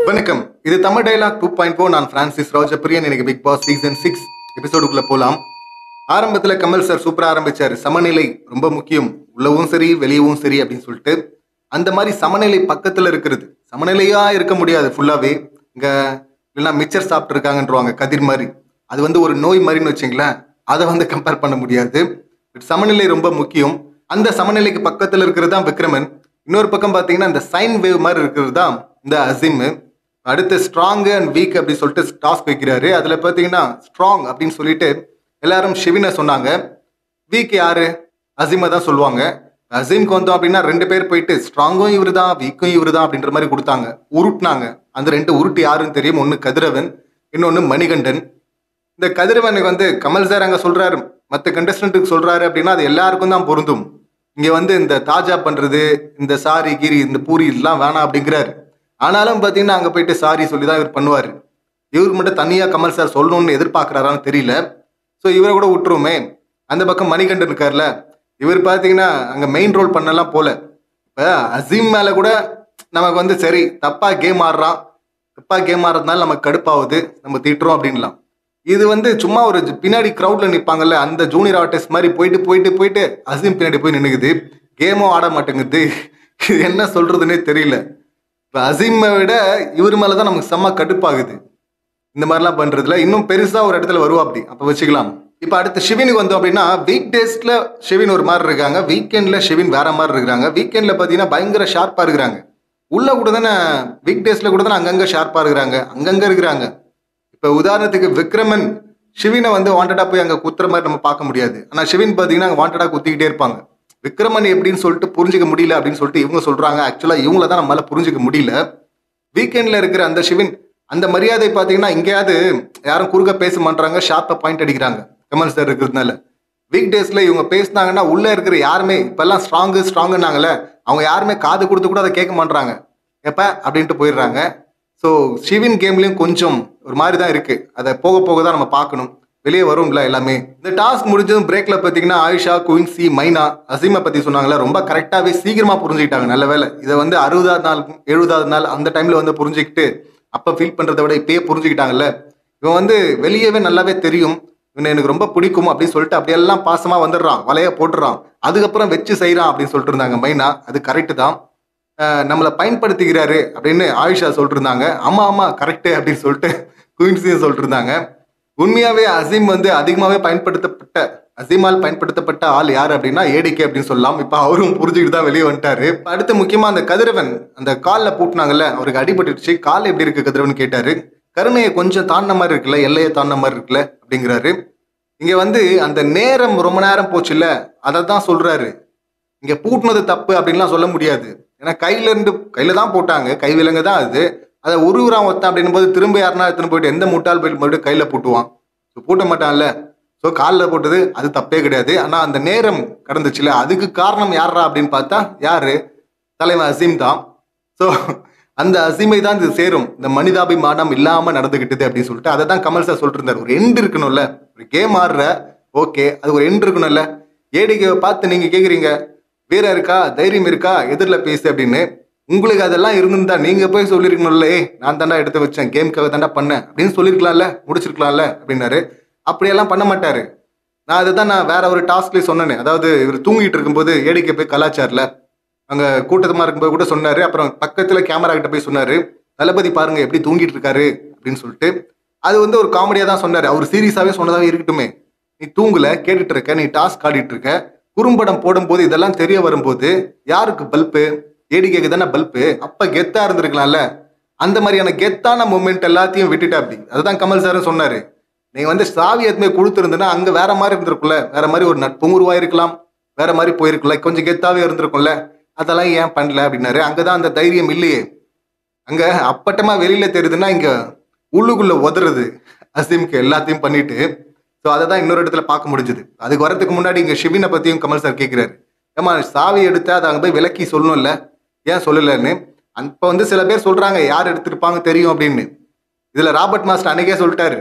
வணக்கம் இது Tamil dialogue to point நான் பிரான்சிஸ் ராஜபிரியன் எனக்கு பிக் பாஸ் சீசன் சிக்ஸ் எபிசோடுக்குள்ள போலாம் ஆரம்பத்துல கமல் சார் சூப்பரா ஆரம்பிச்சாரு சமநிலை ரொம்ப முக்கியம் உள்ளவும் சரி வெளியவும் சரி அப்படின்னு சொல்லிட்டு அந்த மாதிரி சமநிலை பக்கத்துல இருக்கிறது சமநிலையா இருக்க முடியாது ஃபுல்லாவே இங்க இல்லைன்னா மிச்சர் சாப்பிட்டு இருக்காங்கன்றவாங்க கதிர் மாதிரி அது வந்து ஒரு நோய் மாதிரின்னு வச்சுங்களேன் அதை வந்து கம்பேர் பண்ண முடியாது பட் சமநிலை ரொம்ப முக்கியம் அந்த சமநிலைக்கு பக்கத்துல இருக்கிறது தான் விக்ரமன் இன்னொரு பக்கம் பார்த்தீங்கன்னா இந்த சைன் வேவ் மாதிரி இருக்கிறது தான் இந்த அசிம் அடுத்து ஸ்ட்ராங் அண்ட் வீக் அப்படின்னு சொல்லிட்டு டாஸ்க் வைக்கிறாரு அதுல பார்த்தீங்கன்னா ஸ்ட்ராங் அப்படின்னு சொல்லிட்டு எல்லாரும் ஷிவினை சொன்னாங்க வீக் யாரு அசீமை தான் சொல்லுவாங்க அசீம்க்கு வந்தோம் அப்படின்னா ரெண்டு பேர் போயிட்டு ஸ்ட்ராங்கும் இவரு தான் வீக்கும் இவரு தான் அப்படின்ற மாதிரி கொடுத்தாங்க உருட்டுனாங்க அந்த ரெண்டு உருட்டு யாருன்னு தெரியும் ஒன்று கதிரவன் இன்னொன்று மணிகண்டன் இந்த கதிரவனுக்கு வந்து கமல் சார் அங்கே சொல்றாரு மற்ற கண்டஸ்டன்ட்டுக்கு சொல்றாரு அப்படின்னா அது எல்லாருக்கும் தான் பொருந்தும் இங்கே வந்து இந்த தாஜா பண்றது இந்த சாரி கீரி இந்த பூரி இதெல்லாம் வேணாம் அப்படிங்கிறாரு ஆனாலும் பார்த்தீங்கன்னா அங்கே போயிட்டு சாரி சொல்லி தான் இவர் பண்ணுவார் இவர் மட்டும் தனியாக கமல் சார் சொல்லணும்னு எதிர்பார்க்குறாரான்னு தெரியல ஸோ இவரை கூட விட்டுருவோமே அந்த பக்கம் மணிகண்டன் இருக்கார்ல இவர் பார்த்தீங்கன்னா அங்கே மெயின் ரோல் பண்ணலாம் போல இப்போ அசீம் மேலே கூட நமக்கு வந்து சரி தப்பாக கேம் ஆடுறான் தப்பாக கேம் ஆடுறதுனால நமக்கு கடுப்பாகுது நம்ம திட்டுறோம் அப்படின்லாம் இது வந்து சும்மா ஒரு பின்னாடி க்ரௌட்ல நிற்பாங்கல்ல அந்த ஜூனியர் ஆர்டிஸ்ட் மாதிரி போயிட்டு போயிட்டு போயிட்டு அசீம் பின்னாடி போய் நின்னுக்குது கேமும் ஆட மாட்டேங்குது இது என்ன சொல்றதுன்னே தெரியல இப்போ அசீமை விட இவர் மேலே தான் நமக்கு செம்ம கடுப்பாகுது இந்த மாதிரிலாம் பண்றதுல இன்னும் பெருசா ஒரு இடத்துல வருவா அப்படி அப்போ வச்சுக்கலாம் இப்போ அடுத்து ஷிவினுக்கு வந்தோம் அப்படின்னா வீக் டேஸ்ல ஷிவின் ஒரு மாதிரி இருக்காங்க வீக்கெண்ட்ல ஷிவின் வேற மாதிரி இருக்கிறாங்க வீக்கெண்ட்ல பார்த்தீங்கன்னா பயங்கர ஷார்ப்பா இருக்கிறாங்க உள்ள கூட தானே வீக் டேஸ்ல கூட தானே அங்கங்க ஷார்ப்பா இருக்கிறாங்க அங்கங்க இருக்கிறாங்க இப்போ உதாரணத்துக்கு விக்ரமன் ஷிவினை வந்து வாண்டடா போய் அங்கே குத்துற மாதிரி நம்ம பார்க்க முடியாது ஆனால் ஷிவின் பார்த்தீங்கன்னா அங்கே வாண்டடா குத்திக்கிட்டே இருப்பாங்க விக்ரமன் எப்படின்னு சொல்லிட்டு புரிஞ்சுக்க முடியல அப்படின்னு சொல்லிட்டு இவங்க சொல்றாங்க ஆக்சுவலாக இவங்கள தான் நம்மளால புரிஞ்சுக்க முடியல வீக்கெண்ட்ல இருக்கிற அந்த ஷிவின் அந்த மரியாதை பார்த்தீங்கன்னா எங்கேயாவது யாரும் குறுக்க பேச மாட்டாங்க ஷார்ப்பா பாயிண்ட் அடிக்கிறாங்க கமல் சார் இருக்கிறதுனால வீக் டேஸ்ல இவங்க பேசினாங்கன்னா உள்ள இருக்கிற யாருமே இப்பெல்லாம் ஸ்ட்ராங்கு ஸ்ட்ராங்குனாங்கல்ல அவங்க யாருமே காது கொடுத்து கூட அதை கேட்க மாட்டாங்க எப்ப அப்படின்ட்டு போயிடுறாங்க ஸோ ஷிவின் கேம்லயும் கொஞ்சம் ஒரு மாதிரி தான் இருக்கு அதை போக போக தான் நம்ம பார்க்கணும் வெளியே வரும்ல எல்லாமே இந்த டாஸ்க் முடிஞ்சதும் பிரேக்ல பார்த்தீங்கன்னா ஆயிஷா குயின்சி மைனா அசீமை பத்தி சொன்னாங்களே ரொம்ப கரெக்டாகவே சீக்கிரமா புரிஞ்சுக்கிட்டாங்க நல்ல வேலை இதை வந்து அறுபதாவது நாள் எழுபதாவது நாள் அந்த டைம்ல வந்து புரிஞ்சுக்கிட்டு அப்போ ஃபீல் பண்றதை விட இப்பயே புரிஞ்சுக்கிட்டாங்கல்ல இவன் வந்து வெளியவே நல்லாவே தெரியும் இவனை எனக்கு ரொம்ப பிடிக்கும் அப்படின்னு சொல்லிட்டு அப்படியெல்லாம் பாசமா வந்துடுறான் வலைய போட்டுறான் அதுக்கப்புறம் வச்சு செய்யறான் அப்படின்னு சொல்லிட்டு இருந்தாங்க மைனா அது கரெக்டு தான் அஹ் நம்மளை பயன்படுத்திக்கிறாரு அப்படின்னு ஆயிஷா சொல்லிட்டு இருந்தாங்க ஆமா ஆமா கரெக்டு அப்படின்னு சொல்லிட்டு குயின்சியும் சொல்லிட்டு இருந்தாங்க உண்மையாவே அசீம் வந்து அதிகமாவே பயன்படுத்தப்பட்ட அசீமால் பயன்படுத்தப்பட்ட ஆள் யார் அப்படின்னா ஏடிகே அப்படின்னு சொல்லலாம் இப்போ அவரும் புரிஞ்சுக்கிட்டு தான் வெளியே வந்துட்டாரு இப்ப அடுத்து முக்கியமா அந்த கதிரவன் அந்த காலில் பூட்டினாங்கல்ல அவருக்கு அடிபட்டுடுச்சு கால் எப்படி இருக்கு கதிரவன் கேட்டாரு கருணையை கொஞ்சம் தாண்டின மாதிரி இருக்குல்ல எல்லையை தாண்டின மாதிரி இருக்குல்ல அப்படிங்கிறாரு இங்க வந்து அந்த நேரம் ரொம்ப நேரம் போச்சுல்ல அதை தான் சொல்றாரு இங்க பூட்டினது தப்பு அப்படின்லாம் சொல்ல முடியாது ஏன்னா கையில இருந்து கையில தான் போட்டாங்க கை விலங்கு தான் அது அதை உருவுறான் ஒருத்தன் அப்படின்னும் போது திரும்ப யாருனா எடுத்துன்னு போயிட்டு எந்த முட்டாள் போயிட்டு மறுபடியும் கையில பூட்டுவான் ஸோ பூட்ட மாட்டான்ல ஸோ காலில் போட்டது அது தப்பே கிடையாது ஆனால் அந்த நேரம் கடந்துச்சுல அதுக்கு காரணம் யாரா அப்படின்னு பார்த்தா யாரு தலைவன் அசீம் தான் ஸோ அந்த அசீமை தான் இது சேரும் இந்த மனிதாபிமானம் இல்லாம நடந்துகிட்டது அப்படின்னு சொல்லிட்டு அதை தான் கமல் சார் சொல்லிட்டு இருந்தார் ஒரு எண்ட் இருக்கணும்ல ஒரு கேம் ஆடுற ஓகே அது ஒரு எண்ட் இருக்கணும்ல ஏடிகே பார்த்து நீங்க கேக்குறீங்க வீரம் இருக்கா தைரியம் இருக்கா எதிரில் பேசு அப்படின்னு உங்களுக்கு அதெல்லாம் இருந்திருந்தா நீங்க போய் சொல்லிருக்கணும்ல ஏய் நான் தாண்டா எடுத்து வச்சேன் கேம்க்காக தாண்டா பண்ணேன் அப்படின்னு சொல்லிருக்கலாம்ல முடிச்சிருக்கலாம்ல அப்படின்னாரு அப்படியெல்லாம் பண்ண மாட்டாரு நான் அதுதான் நான் வேற ஒரு டாஸ்க்லேயே சொன்னேனே அதாவது இவர் தூங்கிட்டு இருக்கும்போது ஏடிக்கை போய் கலாச்சாரில் அங்க கூட்டத்தமா இருக்கும்போது கூட சொன்னாரு அப்புறம் பக்கத்துல கேமரா கிட்ட போய் சொன்னாரு தளபதி பாருங்க எப்படி தூங்கிட்டு இருக்காரு அப்படின்னு சொல்லிட்டு அது வந்து ஒரு காமெடியா தான் சொன்னாரு அவர் சீரியஸாவே சொன்னதாவே இருக்கட்டுமே நீ தூங்கல கேட்டுட்டு இருக்க நீ டாஸ்க் ஆடிட்டு இருக்க குறும்படம் போடும்போது இதெல்லாம் தெரிய வரும்போது யாருக்கு பல்பு ஏடிக்கைக்கு தானே பல்பு அப்ப கெத்தா இருந்திருக்கலாம்ல அந்த மாதிரியான கெத்தான மூமெண்ட் எல்லாத்தையும் விட்டுட்டு அப்படி அதுதான் கமல் சாரும் சொன்னாரு நீங்க வந்து சாவி எதுவுமே கொடுத்துருந்தனா அங்க வேற மாதிரி இருந்திருக்கும்ல வேற மாதிரி ஒரு நட்பும் உருவாயிருக்கலாம் வேற மாதிரி போயிருக்கும்ல கொஞ்சம் கெத்தாவே இருந்திருக்கும்ல அதெல்லாம் ஏன் பண்ணல அப்படின்னாரு அங்கதான் அந்த தைரியம் இல்லையே அங்க அப்பட்டமா வெளியில தெரியுதுன்னா இங்க உள்ளுக்குள்ள உதறது அசீம்க்கு எல்லாத்தையும் பண்ணிட்டு ஸோ அதை தான் இன்னொரு இடத்துல பார்க்க முடிஞ்சது அதுக்கு வரதுக்கு முன்னாடி இங்க ஷிவினை பத்தியும் கமல் சார் கேட்கிறாரு ஏமா சாவி எடுத்து அதை அங்க போய் விலக்கி சொல்லணும்ல ஏன் சொல்லலன்னு அப்ப வந்து சில பேர் சொல்றாங்க யார் எடுத்திருப்பாங்க தெரியும் அப்படின்னு இதுல ராபர்ட் மாஸ்டர் அன்னைக்கே சொல்லிட்டாரு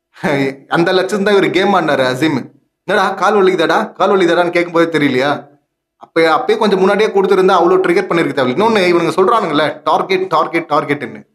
அந்த லட்சம் தான் இவர் கேம் ஆடினாரு அசீம் என்னடா கால் வலிக்குதாடா கால் வலிக்குதாடான்னு கேட்கும்போது தெரியலையா அப்போ அப்பயே கொஞ்சம் முன்னாடியே கொடுத்துருந்தா அவ்வளோ ட்ரிகர் பண்ணிருக்கு தேவை இன்னொன்று இவனுங்க சொல்கிறானுங்களே டார்கெட் டார்கெட் டார்கெட்னு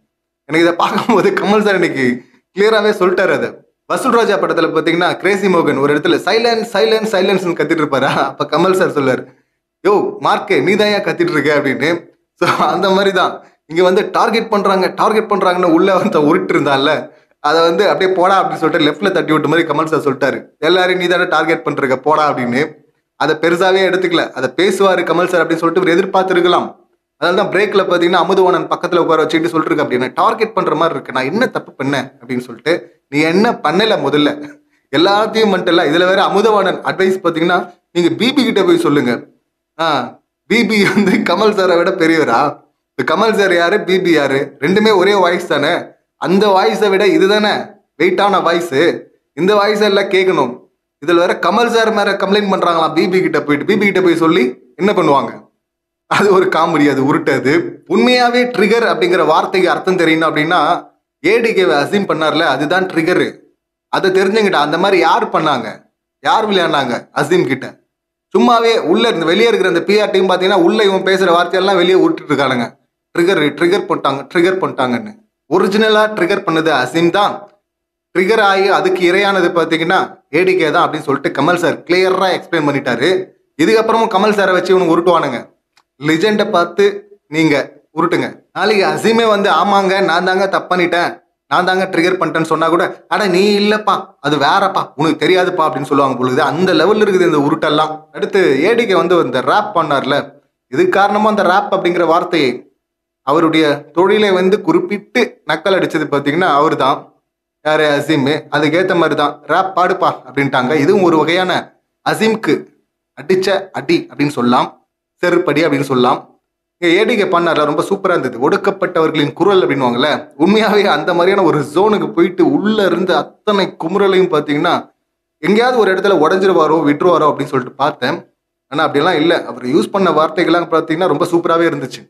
எனக்கு இதை பார்க்கும்போது கமல் சார் இன்னைக்கு கிளியராகவே சொல்லிட்டாரு அதை வசூல் ராஜா படத்தில் பார்த்தீங்கன்னா கிரேசி மோகன் ஒரு இடத்துல சைலன்ஸ் சைலன்ஸ் சைலன்ஸ்னு கத்திட்டு இருப்பாரா அப்போ கமல் சார் சொல்லார் யோ மார்க்கே நீ தான் ஏன் கத்திட்டு இருக்க அப்படின்னு ஸோ அந்த மாதிரி தான் இங்கே வந்து டார்கெட் பண்ணுறாங்க டார்கெட் பண்ணுறாங்கன்னு உள்ள வந்து உருட்டு இருந்தால அதை வந்து அப்படியே போடா அப்படின்னு சொல்லிட்டு லெஃப்ட்ல தட்டி விட்ட மாதிரி கமல் சார் சொல்லிட்டாரு எல்லாரையும் நீ தானே டார்கெட் பண்ணிருக்க போடா அப்படின்னு அதை பெருசாவே எடுத்துக்கல அதை பேசுவாரு கமல் சார் அப்படின்னு சொல்லிட்டு இவர் எதிர்பார்த்திருக்கலாம் அதனால தான் பிரேக்ல பார்த்தீங்கன்னா அமுதவாணன் பக்கத்தில் உட்கார வச்சுட்டு சொல்லிட்டு இருக்கு அப்படின்னு டார்கெட் பண்ற மாதிரி இருக்கு நான் என்ன தப்பு பண்ணேன் அப்படின்னு சொல்லிட்டு நீ என்ன பண்ணல முதல்ல எல்லாத்தையும் மட்டும் இதுல வேற அமுதவாணன் அட்வைஸ் பார்த்தீங்கன்னா நீங்க பிபி கிட்ட போய் சொல்லுங்க ஆ பிபி வந்து கமல் சாரை விட பெரியவரா இந்த கமல் சார் யாரு பிபி யாரு ரெண்டுமே ஒரே வாய்ஸ் தானே அந்த வாய்ஸை விட இதுதானே வெயிட்டான வாய்ஸ் இந்த வாய்ஸ் எல்லாம் கேட்கணும் இதுல வேற கமல் சார் மேல கம்ப்ளைண்ட் பண்றாங்களாம் பிபி கிட்ட போயிட்டு பிபி கிட்ட போய் சொல்லி என்ன பண்ணுவாங்க அது ஒரு காமெடி அது உருட்டது உண்மையாவே ட்ரிகர் அப்படிங்கிற வார்த்தைக்கு அர்த்தம் தெரியணும் அப்படின்னா ஏடிகேவை அசீம் பண்ணார்ல அதுதான் ட்ரிகரு அதை தெரிஞ்சுங்கிட்ட அந்த மாதிரி யார் பண்ணாங்க யார் விளையாடினாங்க அசீம் கிட்ட சும்மாவே உள்ள இருந்து வெளியே இருக்கிற அந்த பிஆர் டீம் பார்த்தீங்கன்னா உள்ள இவன் பேசுற வார்த்தையெல்லாம் வெளியே விட்டுட்டு இருக்கானுங்க ட்ரிகர் ட்ரிகர் பண்ணிட்டாங்க ட்ரிகர் பண்ணிட்டாங்கன்னு ஒரிஜினலா ட்ரிகர் பண்ணது அசீம் தான் ட்ரிகர் ஆகி அதுக்கு இரையானது பார்த்தீங்கன்னா ஏடிகே தான் அப்படின்னு சொல்லிட்டு கமல் சார் கிளியரா எக்ஸ்பிளைன் பண்ணிட்டாரு இதுக்கப்புறமும் கமல் சாரை வச்சு இவனு உருட்டுவானுங்க லிஜெண்டை பார்த்து நீங்க உருட்டுங்க நாளைக்கு அசீமே வந்து ஆமாங்க நான் தாங்க தப்பு பண்ணிட்டேன் நான் தாங்க ட்ரிகர் பண்ணிட்டேன்னு சொன்னா கூட அட நீ இல்லப்பா அது வேறப்பா உனக்கு தெரியாதுப்பா அப்படின்னு சொல்லுவாங்க பொழுது அந்த லெவல்ல இருக்குது இந்த உருட்டெல்லாம் அடுத்து ஏடிகே வந்து இந்த ரேப் பண்ணார்ல இது காரணமா அந்த ரேப் அப்படிங்கிற வார்த்தையை அவருடைய தொழிலை வந்து குறிப்பிட்டு நக்கல் அடிச்சது பார்த்தீங்கன்னா அவர் தான் யாரு அசீம் அதுக்கேற்ற மாதிரி தான் ரேப் பாடுப்பா அப்படின்ட்டாங்க இதுவும் ஒரு வகையான அசீம்க்கு அடிச்ச அடி அப்படின்னு சொல்லலாம் செருப்படி அப்படின்னு சொல்லலாம் இங்கே ஏடிகே பண்ணார்ல ரொம்ப சூப்பராக இருந்தது ஒடுக்கப்பட்டவர்களின் குரல் அப்படின்வாங்கல்ல உண்மையாகவே அந்த மாதிரியான ஒரு ஜோனுக்கு போயிட்டு உள்ள இருந்து அத்தனை குமுறலையும் பார்த்தீங்கன்னா எங்கேயாவது ஒரு இடத்துல உடஞ்சிருவாரோ விட்டுருவாரோ அப்படின்னு சொல்லிட்டு பார்த்தேன் ஆனால் அப்படியெல்லாம் இல்லை அவர் யூஸ் பண்ண வார்த்தைகள்லாம் பார்த்தீங்கன்னா ரொம்ப சூப்பராகவே இருந்துச்சு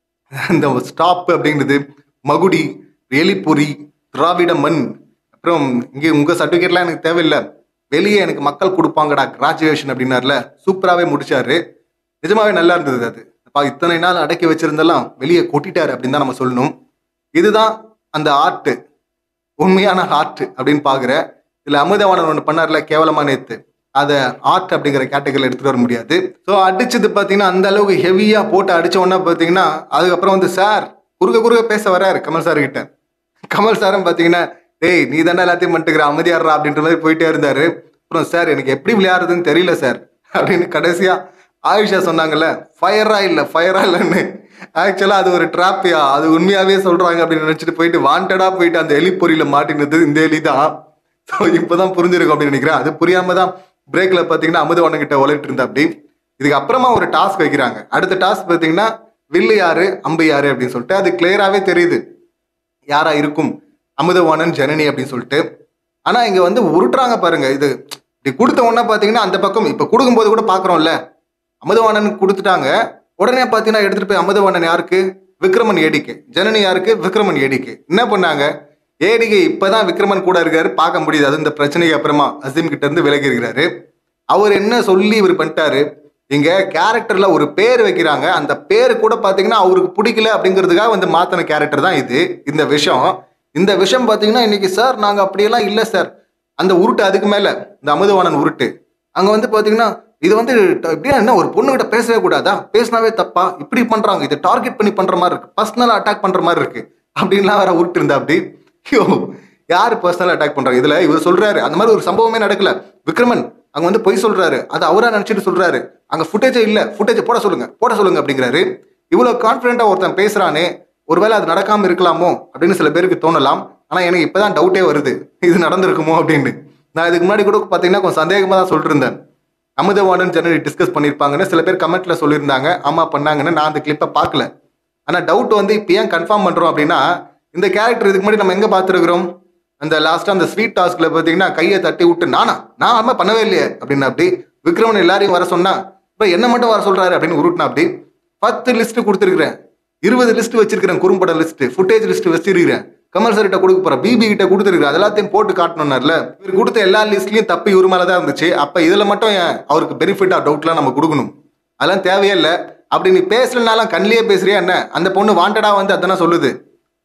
இந்த ஸ்டாப் அப்படிங்கிறது மகுடி எலிப்பொறி திராவிட மண் அப்புறம் இங்கே உங்கள் சர்டிஃபிகேட்லாம் எனக்கு தேவையில்லை வெளியே எனக்கு மக்கள் கொடுப்பாங்கடா கிராஜுவேஷன் அப்படின்னார்ல சூப்பராகவே முடிச்சாரு நிஜமாவே நல்லா இருந்தது அது அப்பா இத்தனை நாள் அடக்கி வச்சிருந்தெல்லாம் வெளியே கொட்டிட்டாரு அப்படின்னு தான் நம்ம சொல்லணும் இதுதான் அந்த ஆர்ட் உண்மையான ஆர்ட் அப்படின்னு பாக்குற இதுல அமுதவாணன் ஒன்று பண்ணார்ல கேவலமா நேத்து அதை ஆர்ட் அப்படிங்கிற கேட்டகரியில் எடுத்துட்டு வர முடியாது ஸோ அடிச்சது பார்த்தீங்கன்னா அந்த அளவுக்கு ஹெவியா போட்டு அடிச்ச உடனே பார்த்தீங்கன்னா அதுக்கப்புறம் வந்து சார் குறுக்க குறுக்க பேச வராரு கமல் சார் கிட்ட கமல் சாரும் பார்த்தீங்கன்னா டேய் நீ தானே எல்லாத்தையும் பண்ணிட்டுக்கிற அமைதியாடுறா அப்படின்ற மாதிரி போயிட்டே இருந்தாரு அப்புறம் சார் எனக்கு எப்படி விளையாடுறதுன்னு தெரியல சார் அப்படின்னு கடைசியா ஆயுஷா சொன்னாங்கல்ல ஃபயரா இல்லை ஃபயரா இல்லைன்னு ஆக்சுவலாக அது ஒரு ட்ராப்பியா அது உண்மையாவே சொல்றாங்க அப்படின்னு நினைச்சிட்டு போயிட்டு வாண்டடா போயிட்டு அந்த எலி பொறியில மாட்டினது இந்த எலி தான் ஸோ இப்போதான் புரிஞ்சிருக்கும் அப்படின்னு நினைக்கிறேன் அது புரியாம தான் பிரேக்ல பார்த்தீங்கன்னா அமுதவண்ணன் கிட்ட உழைட்டு இருந்தா அப்படி இதுக்கு அப்புறமா ஒரு டாஸ்க் வைக்கிறாங்க அடுத்த டாஸ்க் பார்த்தீங்கன்னா வில்லு யாரு அம்பு யாரு அப்படின்னு சொல்லிட்டு அது கிளியராகவே தெரியுது யாரா இருக்கும் அமுதவாணன் ஜனனி அப்படின்னு சொல்லிட்டு ஆனா இங்க வந்து உருட்டுறாங்க பாருங்க இது இப்படி கொடுத்த உடனே பாத்தீங்கன்னா அந்த பக்கம் இப்ப கொடுக்கும்போது கூட பாக்குறோம்ல அமுதவாணன் கொடுத்துட்டாங்க உடனே பாத்தீங்கன்னா எடுத்துட்டு போய் அமுதவாணன் யாருக்கு விக்ரமன் ஏடிக்கு ஜனனி யாருக்கு விக்ரமன் ஏடிக்கு என்ன பண்ணாங்க ஏடிகே இப்பதான் விக்ரமன் கூட இருக்காரு பார்க்க முடியுது அது இந்த பிரச்சனைக்கு அப்புறமா அசீம் கிட்ட இருந்து விலகி இருக்கிறாரு அவர் என்ன சொல்லி இவர் பண்ணிட்டாரு இங்க கேரக்டர்ல ஒரு பேர் வைக்கிறாங்க அந்த பேர் கூட பாத்தீங்கன்னா அவருக்கு பிடிக்கல அப்படிங்கிறதுக்காக வந்து மாத்தின கேரக்டர் தான் இது இந்த விஷயம் இந்த விஷயம் பாத்தீங்கன்னா இன்னைக்கு சார் நாங்க அப்படியெல்லாம் இல்ல சார் அந்த உருட்டு அதுக்கு மேல இந்த அமுதவாணன் உருட்டு அங்க வந்து பாத்தீங்கன்னா இது வந்து ட- எப்படியா என்ன ஒரு பொண்ணுகிட்ட பேசவே கூடாதா பேசினாவே தப்பா இப்படி பண்றாங்க இது டார்கெட் பண்ணி பண்ற மாதிரி இருக்கு பர்சனலா அட்டாக் பண்ற மாதிரி இருக்கு அப்படின்லாம் வேற உருட்டு இருந்தா அப்படி ஐயோ யாரு பர்சனலா அட்டாக் பண்றாங்க இதுல இவர் சொல்றாரு அந்த மாதிரி ஒரு சம்பவமே நடக்கல விக்ரமன் அங்க வந்து பொய் சொல்றாரு அது அவரா நினைச்சிட்டு சொல்றாரு அங்க ஃபுட்டேஜே இல்ல ஃபுட்டேஜ் போட சொல்லுங்க போட சொல்லுங்க அப்படிங்கிறாரு இவ்வளவு கான்பிடண்டா ஒருத்தன் பேசுறானே ஒருவேளை அது நடக்காம இருக்கலாமோ அப்படின்னு சில பேருக்கு தோணலாம் ஆனா எனக்கு இப்பதான் டவுட்டே வருது இது நடந்திருக்குமோ அப்படின்னு நான் இதுக்கு முன்னாடி கூட பாத்தீங்கன்னா கொஞ்சம் சந்தேகமா தான் சொல்லிட்டு இருந்தேன் அமுதவாணன் ஜனரி டிஸ்கஸ் பண்ணியிருப்பாங்கன்னு சில பேர் கமெண்ட்ல சொல்லியிருந்தாங்க ஆமா பண்ணாங்கன்னு நான் அந்த கிளிப்பை பார்க்கல ஆனா டவுட் வந்து இப்போ ஏன் கன்ஃபார்ம் பண்றோம் அப்படின்னா இந்த கேரக்டர் இதுக்கு முன்னாடி நம்ம எங்க பார்த்துருக்குறோம் அந்த லாஸ்டா அந்த ஸ்வீட் டாஸ்க்ல பாத்தீங்கன்னா கையை தட்டி விட்டு நானா நான் அது மாதிரி பண்ணவே இல்லையே அப்படின்னு அப்படி விக்ரமன் எல்லாரையும் வர சொன்னா இப்போ என்ன மட்டும் வர சொல்றாரு அப்படின்னு உருட்டினா அப்படி பத்து லிஸ்ட் கொடுத்துருக்கிறேன் இருபது லிஸ்ட் வச்சிருக்கிறேன் குறும்பட லிஸ்ட் ஃபுட்டேஜ் லிஸ்ட் வச்சிருக்கிறேன் கமல் சார் கிட்ட கொடுக்க போறேன் பிபி கிட்ட கொடுத்துருக்கிறேன் அது எல்லாத்தையும் போட்டு காட்டணும்னார்ல இவர் கொடுத்த எல்லா லிஸ்ட்லயும் தப்பு இவர் மேல தான் இருந்துச்சு அப்ப இதுல மட்டும் ஏன் அவருக்கு பெனிஃபிட்டா டவுட்லாம் நம்ம கொடுக்கணும் அதெல்லாம் தேவையே இல்லை அப்படி நீ பேசலனாலும் கண்ணிலேயே பேசுறியா என்ன அந்த பொண்ணு வாண்டடா வந்து அதானே சொல்லுது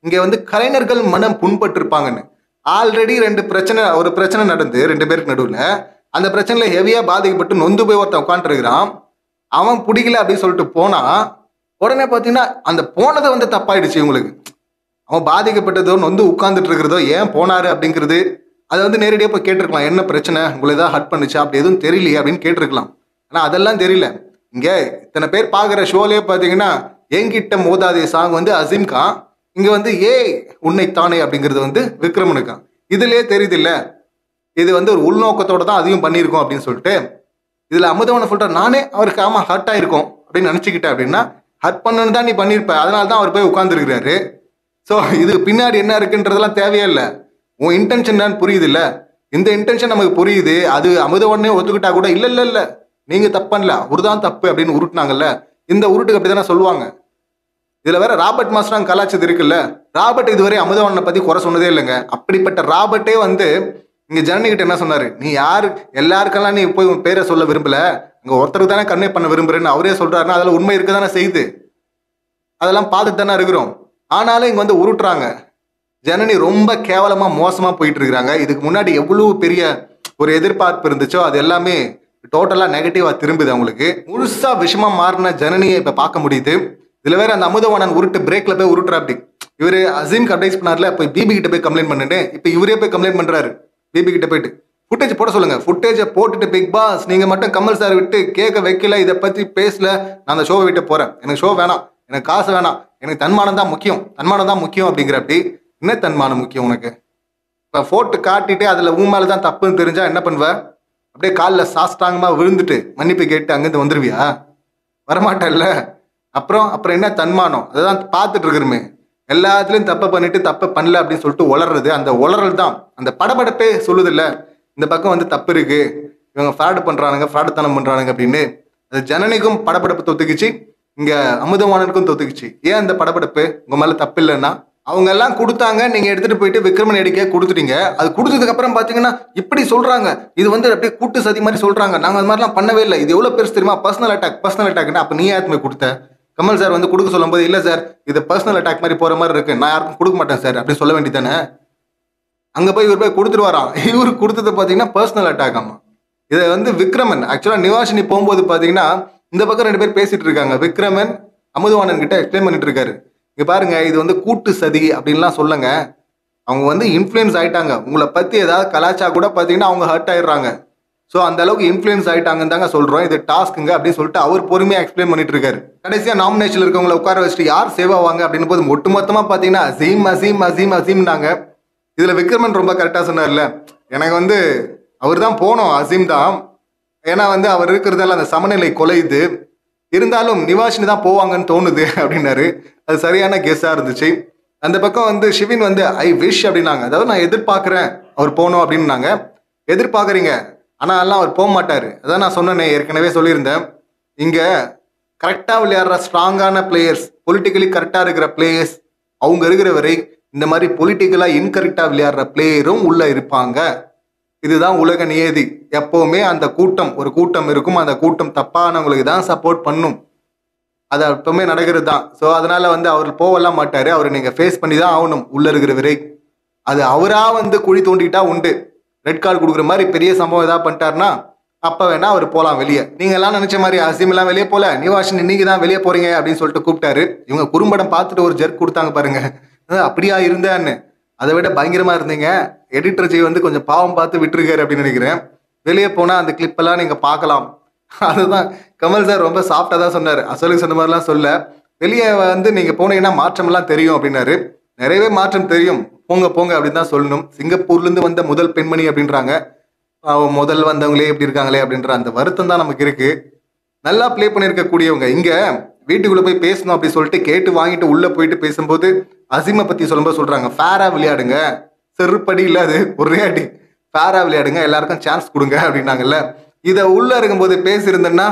இங்க வந்து கலைஞர்கள் மனம் புண்பட்டிருப்பாங்கன்னு ஆல்ரெடி ரெண்டு பிரச்சனை ஒரு பிரச்சனை நடந்து ரெண்டு பேருக்கு நடுவுல அந்த பிரச்சனையில ஹெவியா பாதிக்கப்பட்டு நொந்து போய் ஒருத்தன் உட்காந்துருக்கிறான் அவன் பிடிக்கல அப்படின்னு சொல்லிட்டு போனா உடனே பார்த்தீங்கன்னா அந்த போனது வந்து தப்பாயிடுச்சு இவங்களுக்கு அவன் பாதிக்கப்பட்டதோ நொந்து உட்கார்ந்துட்டு இருக்கிறதோ ஏன் போனாரு அப்படிங்கிறது அதை வந்து நேரடியாக போய் கேட்டிருக்கலாம் என்ன பிரச்சனை உங்களை ஏதாவது ஹட் பண்ணுச்சு அப்படி எதுவும் தெரியலையே அப்படின்னு கேட்டிருக்கலாம் ஆனால் அதெல்லாம் தெரியல இங்கே இத்தனை பேர் பார்க்குற ஷோலேயே பார்த்தீங்கன்னா என்கிட்ட மோதாதே சாங் வந்து அசீம் கான் இங்கே வந்து ஏ உன்னை தானே அப்படிங்கிறது வந்து விக்ரமனுக்கான் இதுலயே தெரியுது இல்ல இது வந்து ஒரு உள்நோக்கத்தோட தான் அதையும் பண்ணியிருக்கோம் அப்படின்னு சொல்லிட்டு இதுல அமுதவனை சொல்லிட்டு நானே அவருக்கு ஆமா ஹர்ட் ஆயிருக்கும் அப்படின்னு நினச்சிக்கிட்டேன் அப்படின்னா ஹர்ட் பண்ணணும்னு தான் நீ பண்ணியிருப்ப அதனால தான் அவர் போய் உட்காந்துருக்கிறாரு ஸோ இது பின்னாடி என்ன இருக்குன்றதெல்லாம் தேவையே இல்லை உன் இன்டென்ஷன் தான் புரியுது இல்ல இந்த இன்டென்ஷன் நமக்கு புரியுது அது அமுதவனே ஒத்துக்கிட்டா கூட இல்ல இல்ல இல்ல நீங்க தப்பன்ல அவரு தான் தப்பு அப்படின்னு உருட்டுனாங்கல்ல இந்த உருட்டுக்கு அப்படிதானே சொல்லுவாங்க இதுல வேற ராபர்ட் மாஸ்டர் கலாச்சது இருக்குல்ல ராபர்ட் இதுவரை அமுதவனை பத்தி குறை சொன்னதே இல்லைங்க அப்படிப்பட்ட ராபர்ட்டே வந்து இங்க ஜனனி கிட்ட என்ன சொன்னாரு நீ யாரு எல்லாருக்கெல்லாம் நீ போய் உன் பேரை சொல்ல விரும்பல இங்க ஒருத்தருக்கு தானே கன்வே பண்ண விரும்புறேன்னு அவரே சொல்றாருன்னா அதுல உண்மை இருக்க தானே செய்யுது அதெல்லாம் பார்த்துட்டு தானே இருக்கிறோம் ஆனாலும் இங்க வந்து உருட்டுறாங்க ஜனனி ரொம்ப கேவலமா மோசமா போயிட்டு இருக்கிறாங்க இதுக்கு முன்னாடி எவ்வளவு பெரிய ஒரு எதிர்பார்ப்பு இருந்துச்சோ அது எல்லாமே டோட்டலா நெகட்டிவா திரும்புது அவங்களுக்கு முழுசா விஷமா மாறின ஜனனியை இப்ப பார்க்க முடியுது இதுல வேற அந்த அமுதவாணன் உருட்டு பிரேக்ல போய் உருட்டுறா அப்படி இவரு அசீம்க்கு அட்வைஸ் பண்ணார்ல போய் பிபி கிட்ட போய் கம்ப்ளைண்ட் பண்ணுன்னு இப்ப இவரே போய் கம்ப்ளைண்ட் பண்றாரு பிபி கிட்ட போயிட்டு ஃபுட்டேஜ் போட சொல்லுங்க ஃபுட்டேஜை போட்டுட்டு பிக் பாஸ் நீங்க மட்டும் கமல் சார் விட்டு கேட்க வைக்கல இதை பத்தி பேசல நான் அந்த ஷோவை விட்டு போறேன் எனக்கு ஷோ வேணாம் எனக்கு காசு வேணாம் எனக்கு தன்மானம் தான் முக்கியம் தன்மானம் தான் முக்கியம் அப்படிங்கிற அப்படி என்ன தன்மானம் முக்கியம் உனக்கு இப்போ ஃபோட்டு காட்டிட்டு அதில் உன் மேலே தான் தப்புன்னு தெரிஞ்சா என்ன பண்ணுவ அப்படியே காலில் சாஸ்டாங்கமாக விழுந்துட்டு மன்னிப்பு கேட்டு அங்கேருந்து வந்துருவியா வரமாட்டல்ல அப்புறம் அப்புறம் என்ன தன்மானம் அதுதான் பார்த்துட்டு இருக்கிறோமே எல்லாத்துலேயும் தப்பை பண்ணிட்டு தப்பை பண்ணல அப்படின்னு சொல்லிட்டு உளறது அந்த உளறல் தான் அந்த படபடப்பே சொல்லுதில்ல இந்த பக்கம் வந்து தப்பு இருக்கு இவங்க ஃப்ராடு பண்றானுங்க ஃப்ராடுத்தனம் பண்றானுங்க அப்படின்னு அது ஜனனிக்கும் படபடப்பு தொத்துக்குச்சு இங்க அமுதவாணனுக்கும் தொத்துக்குச்சு ஏன் அந்த படபடப்பு உங்க மேல தப்பு இல்லைன்னா அவங்க எல்லாம் கொடுத்தாங்க நீங்க எடுத்துட்டு போயிட்டு விக்ரமன் அடிக்க கொடுத்துட்டீங்க அது கொடுத்ததுக்கு அப்புறம் பாத்தீங்கன்னா இப்படி சொல்றாங்க இது வந்து அப்படியே கூட்டு சதி மாதிரி சொல்றாங்க நாங்க அது மாதிரிலாம் பண்ணவே இல்லை இது எவ்வளவு பெருசு தெரியுமா பர்சனல் அட்டாக் பர்சனல் அட்டாக்னா அப்ப நீ யாருமே கொடுத்த கமல் சார் வந்து கொடுக்க சொல்லும்போது இல்ல சார் இது பர்சனல் அட்டாக் மாதிரி போற மாதிரி இருக்கு நான் யாருக்கும் கொடுக்க மாட்டேன் சார் அப்படின்னு சொல்ல வேண்டியதானே அங்க போய் இவர் போய் கொடுத்துட்டு வரான் இவர் கொடுத்தது பாத்தீங்கன்னா பர்சனல் அட்டாக் ஆமா இதை வந்து விக்ரமன் ஆக்சுவலா நிவாஷினி போகும்போது பாத்தீங்கன்னா இந்த பக்கம் ரெண்டு பேர் பேசிட்டு இருக்காங்க விக்ரமன் அமுதவாணன் கிட்ட எக்ஸ்பிளைன் பண்ணிட்டு இருக்காரு இங்க பாருங்க இது வந்து கூட்டு சதி அப்படின்லாம் சொல்லுங்க அவங்க வந்து இன்ஃப்ளூயன்ஸ் ஆயிட்டாங்க உங்களை பத்தி ஏதாவது கலாச்சா கூட பாத்தீங்கன்னா அவங்க ஹர்ட் ஆயிடுறாங்க ஸோ அந்த அளவுக்கு இன்ஃப்ளூயன்ஸ் ஆயிட்டாங்கன்னு தாங்க சொல்றோம் இது டாஸ்க்குங்க அப்படின்னு சொல்லிட்டு அவர் பொறுமையா எக்ஸ்பிளைன் பண்ணிட்டு இருக்காரு கடைசியா நாமினேஷன்ல இருக்கவங்களை உட்கார வச்சுட்டு யார் சேவ் ஆவாங்க அப்படின்னு போது ஒட்டுமொத்தமா பாத்தீங்கன்னா அசீம் அசீம் அசீம் அசீம்னாங்க இதுல விக்ரமன் ரொம்ப கரெக்டா சொன்னார்ல எனக்கு வந்து அவர் தான் போனோம் அசீம் தான் ஏன்னா வந்து அவர் இருக்கிறதால அந்த சமநிலை கொலையுது இருந்தாலும் நிவாஷினி தான் போவாங்கன்னு தோணுது அப்படின்னாரு அது சரியான கெஸ்ஸா இருந்துச்சு அந்த பக்கம் வந்து ஷிவின் வந்து ஐ விஷ் அப்படின்னாங்க அதாவது நான் எதிர்பார்க்குறேன் அவர் போகணும் அப்படின்னாங்க எதிர்பார்க்குறீங்க ஆனால் எல்லாம் அவர் போக மாட்டார் அதான் நான் சொன்னேனே ஏற்கனவே சொல்லியிருந்தேன் இங்கே கரெக்டாக விளையாடுற ஸ்ட்ராங்கான பிளேயர்ஸ் பொலிட்டிக்கலி கரெக்டாக இருக்கிற பிளேயர்ஸ் அவங்க இருக்கிற வரை இந்த மாதிரி பொலிட்டிக்கலாக இன்கரெக்டாக விளையாடுற பிளேயரும் உள்ளே இருப்பாங்க இதுதான் உலக நியதி எப்பவுமே அந்த கூட்டம் ஒரு கூட்டம் இருக்கும் அந்த கூட்டம் தப்பானவங்களுக்கு தான் சப்போர்ட் பண்ணும் அது எப்பவுமே நடக்கிறது தான் ஸோ அதனால வந்து அவர் போகலாம் மாட்டாரு அவர் நீங்க ஃபேஸ் பண்ணி தான் ஆகணும் உள்ள இருக்கிற வரை அது அவரா வந்து குழி தோண்டிக்கிட்டா உண்டு ரெட் கார்டு கொடுக்குற மாதிரி பெரிய சம்பவம் ஏதாவது பண்ணிட்டாருன்னா அப்ப வேணா அவர் போகலாம் வெளியே நீங்க எல்லாம் நினைச்ச மாதிரி அசீம் எல்லாம் வெளியே போல நிவாஷன் இன்னைக்கு தான் வெளியே போறீங்க அப்படின்னு சொல்லிட்டு கூப்பிட்டாரு இவங்க குறும்படம் பார்த்துட்டு ஒரு ஜெர்க் கொடுத்தாங்க பாருங்க அஹ் அப்படியா இருந்தேன்னு அதை விட பயங்கரமா இருந்தீங்க எடிட்டர் ஜி வந்து கொஞ்சம் பாவம் பார்த்து விட்டுருக்காரு அப்படின்னு நினைக்கிறேன் வெளியே போனா அந்த கிளிப் எல்லாம் நீங்க பார்க்கலாம் அதுதான் கமல் சார் ரொம்ப சாஃப்டா தான் சொன்னார் அசலுக்கு சொன்ன மாதிரிலாம் சொல்ல வெளியே வந்து நீங்க போனீங்கன்னா மாற்றம் எல்லாம் தெரியும் அப்படின்னாரு நிறையவே மாற்றம் தெரியும் போங்க போங்க அப்படின்னு தான் சொல்லணும் சிங்கப்பூர்ல இருந்து வந்த முதல் பெண்மணி அப்படின்றாங்க பாவம் முதல் வந்தவங்களே எப்படி இருக்காங்களே அப்படின்ற அந்த வருத்தம் தான் நமக்கு இருக்கு நல்லா ப்ளே பண்ணியிருக்கக்கூடியவங்க இங்க வீட்டுக்குள்ள போய் பேசணும் அப்படி சொல்லிட்டு கேட்டு வாங்கிட்டு உள்ள போயிட்டு பேசும்போது அசீமை பத்தி சொல்லும்போது சொல்றாங்க ஃபேரா விளையாடுங்க செருப்படி இல்ல அது ஒரே அடி ஃபேரா விளையாடுங்க எல்லாருக்கும் சான்ஸ் கொடுங்க அப்படின்னாங்கல்ல இதை உள்ள இருக்கும்போது பேசியிருந்தேன்னா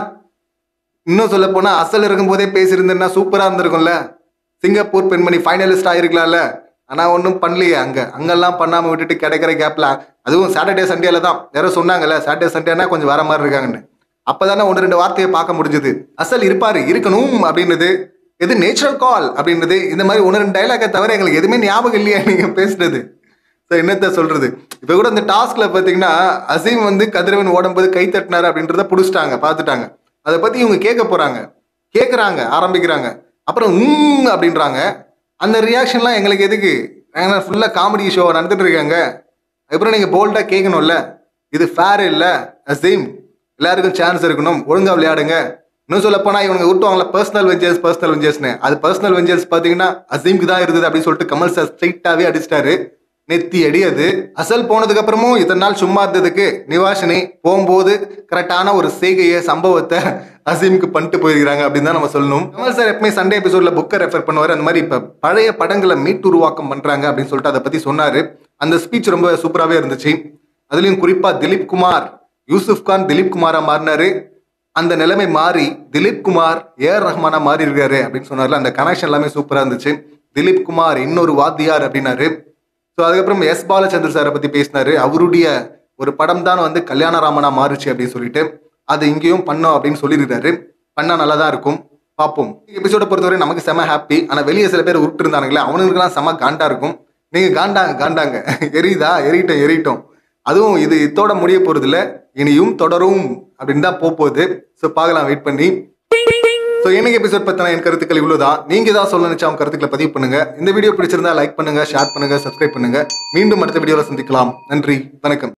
இன்னும் சொல்ல போனா அசல் இருக்கும்போதே பேசியிருந்தேன்னா சூப்பரா இருந்திருக்கும்ல சிங்கப்பூர் பெண்மணி ஃபைனலிஸ்ட் ஆயிருக்கலாம்ல ஆனா ஒன்றும் பண்ணலையே அங்க அங்கெல்லாம் பண்ணாம விட்டுட்டு கிடைக்கிற கேப்ல அதுவும் சாட்டர்டே சண்டேல தான் யாரோ சொன்னாங்கல்ல சாட்டர்டே சண்டேனா கொஞ்சம் வர மாதிரி இருக்காங்கன்னு அப்பதானே ஒன்று ரெண்டு வார்த்தையை பார்க்க முடிஞ்சது அசல் இருப்பாரு இருக்கணும் அப்படின்றது எது நேச்சுரல் கால் அப்படின்றது இந்த மாதிரி ஒன்று ரெண்டு டைலாக்கை தவிர எங்களுக்கு எதுவுமே ஞாபகம் இல்லையா நீங்க பேசுறது ஸோ என்னத்த சொல்றது இப்போ கூட இந்த டாஸ்க்ல பார்த்தீங்கன்னா அசீம் வந்து கதிரவன் ஓடும்போது கை தட்டினாரு அப்படின்றத பிடிச்சிட்டாங்க பார்த்துட்டாங்க அதை பத்தி இவங்க கேட்க போறாங்க கேட்குறாங்க ஆரம்பிக்கிறாங்க அப்புறம் உம் அப்படின்றாங்க அந்த ரியாக்ஷன்லாம் எங்களுக்கு எதுக்கு ஏன்னா ஃபுல்லாக காமெடி ஷோ நடந்துட்டு இருக்காங்க அதுக்கப்புறம் நீங்கள் போல்டாக கேட்கணும்ல இது ஃபேர் இல்லை அசீம் எல்லாருக்கும் சான்ஸ் இருக்கணும் ஒழுங்கா விளையாடுங்க இன்னும் சொல்ல போனா இவங்க விட்டுவாங்களா பர்சனல் வெஞ்சர்ஸ் பர்சனல் வெஞ்சர்ஸ்னு அது பர்சனல் வெஞ்சர்ஸ் பாத்தீங்கன்னா அசீம்க்கு தான் இருந்தது அப்படின்னு சொல்லிட்டு கமல் சார் ஸ்ட்ரைட்டாவே அடிச்சிட்டாரு நெத்தி அடி அது அசல் போனதுக்கு அப்புறமும் இத்தனை நாள் சும்மா இருந்ததுக்கு நிவாஷினி போகும்போது கரெக்டான ஒரு செய்கையை சம்பவத்தை அசீமுக்கு பண்ணிட்டு போயிருக்கிறாங்க அப்படின்னு தான் நம்ம சொல்லணும் கமல் சார் எப்பவுமே சண்டே எபிசோட்ல புக்கை ரெஃபர் பண்ணுவார் அந்த மாதிரி இப்ப பழைய படங்களை மீட்டுருவாக்கம் பண்றாங்க அப்படின்னு சொல்லிட்டு அதை பத்தி சொன்னாரு அந்த ஸ்பீச் ரொம்ப சூப்பராகவே இருந்துச்சு அதுலயும் குறிப்பா திலீப் குமார் யூசுப் கான் திலீப் குமாரா மாறினாரு அந்த நிலைமை மாறி திலீப் குமார் ஏஆர் ரஹ்மானா மாறி இருக்காரு அப்படின்னு சொன்னார்ல அந்த கனெக்ஷன் எல்லாமே சூப்பரா இருந்துச்சு திலீப் குமார் இன்னொரு வாத்தியார் அப்படின்னாரு ஸோ அதுக்கப்புறம் எஸ் பாலச்சந்தர் சாரை பத்தி பேசினாரு அவருடைய ஒரு படம் தான் வந்து கல்யாணராமனா மாறுச்சு அப்படின்னு சொல்லிட்டு அது இங்கேயும் பண்ணோம் அப்படின்னு சொல்லியிருக்காரு பண்ணா நல்லா தான் இருக்கும் பார்ப்போம் எபிசோட பொறுத்தவரை நமக்கு செம ஹாப்பி ஆனா வெளியே சில பேர் உருட்டு இருந்தானுங்களே அவனுங்களுக்குலாம் செம காண்டா இருக்கும் நீங்க காண்டாங்க காண்டாங்க எரியுதா எரியிட்டோம் எரியிட்டோம் அதுவும் இது இதோட முடிய போறது இல்ல இனியும் தொடரும் அப்படின்னு தான் போக போகுது ஸோ பார்க்கலாம் வெயிட் பண்ணி ஸோ இன்னைக்கு எபிசோட் பத்தின என் கருத்துக்கள் இவ்வளவுதான் நீங்க தான் சொல்ல நினைச்சா உங்க கருத்துக்களை பதிவு பண்ணுங்க இந்த வீடியோ பிடிச்சிருந்தா லைக் பண்ணுங்க ஷேர் பண்ணுங்க சப்ஸ்கிரைப் பண்ணுங்க மீண்டும் அடுத்த வீடியோல சந்திக்கலாம் நன்றி வணக்கம்